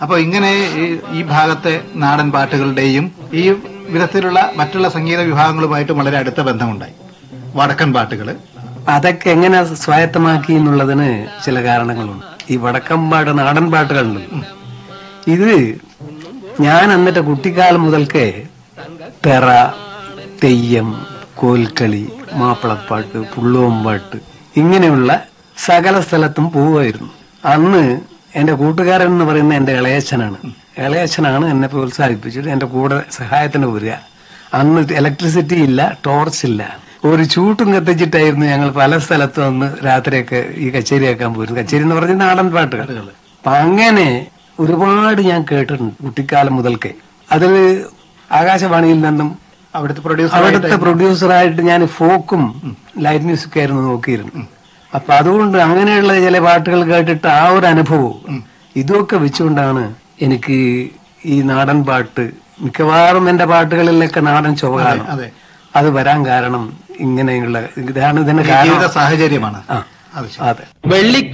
അപ്പോൾ ഇങ്ങനെ ഈ- ഈ ഭാഗത്തെ നാടൻ പാട്ടുകളുടെയും ഈ വിധത്തിലുള്ള മറ്റുള്ള സംഗീത വിഭാഗങ്ങളുമായിട്ടും വളരെ അടുത്ത ബന്ധമുണ്ടായി വടക്കൻ പാട്ടുകൾ അതൊക്കെ എങ്ങനെ സ്വായത്തമാക്കി എന്നുള്ളതിന് ചില കാരണങ്ങളുണ്ട് ഈ വടക്കമ്പാട് നാടൻ പാട്ടുകളുണ്ട് ഇത് ഞാൻ എന്നിട്ട് കുട്ടിക്കാലം മുതൽക്കേ തെറ തെയ്യം കോൽക്കളി മാപ്പിളപ്പാട്ട് പുള്ളുവമ്പാട്ട് ഇങ്ങനെയുള്ള സകല സ്ഥലത്തും പോവുമായിരുന്നു അന്ന് എന്റെ കൂട്ടുകാരൻ എന്ന് പറയുന്ന എന്റെ ഇളയച്ചനാണ് ഇളയച്ചനാണ് എന്നെ പ്രോത്സാഹിപ്പിച്ചിട്ട് എന്റെ കൂടെ സഹായത്തിന് വരിക അന്ന് ഇലക്ട്രിസിറ്റി ഇല്ല ടോർച്ച് ഇല്ല ഒരു ചൂട്ടും കത്തിച്ചിട്ടായിരുന്നു ഞങ്ങൾ പല സ്ഥലത്തും വന്ന് രാത്രിയൊക്കെ ഈ കച്ചേരി കേൾക്കാൻ പോയിരുന്നു കച്ചേരി എന്ന് പറഞ്ഞ നാടൻ പാട്ടുകൾ അപ്പൊ അങ്ങനെ ഒരുപാട് ഞാൻ കേട്ടിട്ടുണ്ട് കുട്ടിക്കാലം മുതൽക്കേ അതിൽ ആകാശവാണിയിൽ നിന്നും അവിടുത്തെ പ്രൊഡ്യൂസർ അവിടുത്തെ പ്രൊഡ്യൂസറായിട്ട് ഞാൻ ഫോക്കും ലൈറ്റ് മ്യൂസിക് ആയിരുന്നു നോക്കിയിരുന്നു അപ്പൊ അതുകൊണ്ട് അങ്ങനെയുള്ള ചില പാട്ടുകൾ കേട്ടിട്ട് ആ ഒരു അനുഭവവും ഇതൊക്കെ വെച്ചുകൊണ്ടാണ് എനിക്ക് ഈ നാടൻ പാട്ട് മിക്കവാറും എന്റെ പാട്ടുകളിലൊക്കെ നാടൻ ചുവ കാണും അതെ അത് വരാൻ കാരണം ഇങ്ങനെയുള്ള ഇതാണ് ഇതിന് ജീവിത കാരണം സാഹചര്യമാണ് ആ അത് ശരി. അതെ വെള്ളി